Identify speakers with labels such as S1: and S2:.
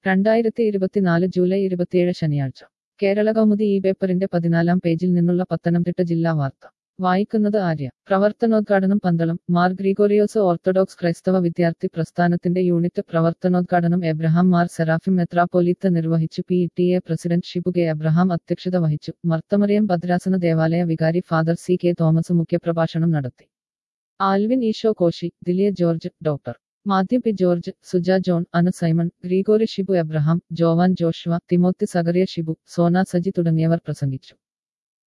S1: രണ്ടായിരത്തി ഇരുപത്തിനാല് ജൂലൈ ഇരുപത്തിയേഴ് ശനിയാഴ്ച കേരള കൗമുദി ഈ പേപ്പറിന്റെ പതിനാലാം പേജിൽ നിന്നുള്ള പത്തനംതിട്ട ജില്ലാ വാർത്ത വായിക്കുന്നത് ആര്യ പ്രവർത്തനോദ്ഘാടനം പന്തളം മാർ ഗ്രിഗോറിയോസ് ഓർത്തഡോക്സ് ക്രൈസ്തവ വിദ്യാർത്ഥി പ്രസ്ഥാനത്തിന്റെ യൂണിറ്റ് പ്രവർത്തനോദ്ഘാടനം എബ്രഹാം മാർ സെറാഫിം മെത്രാപ്പോലീത്ത് നിർവഹിച്ചു P T A president Shibu K Abraham അധ്യക്ഷത വഹിച്ചു മർത്തമറിയം ഭദ്രാസന ദേവാലയ വികാരി ഫാദർ സി കെ തോമസ് മുഖ്യപ്രഭാഷണം നടത്തി Alvin Isho Koshy Dilia George doctor Mathew P George Suja John Ana Simon Gregory Shibu Abraham Joan Joshua Timothy Zacharia Shibu Sona Saji തുടങ്ങിയവർ പ്രസംഗിച്ചു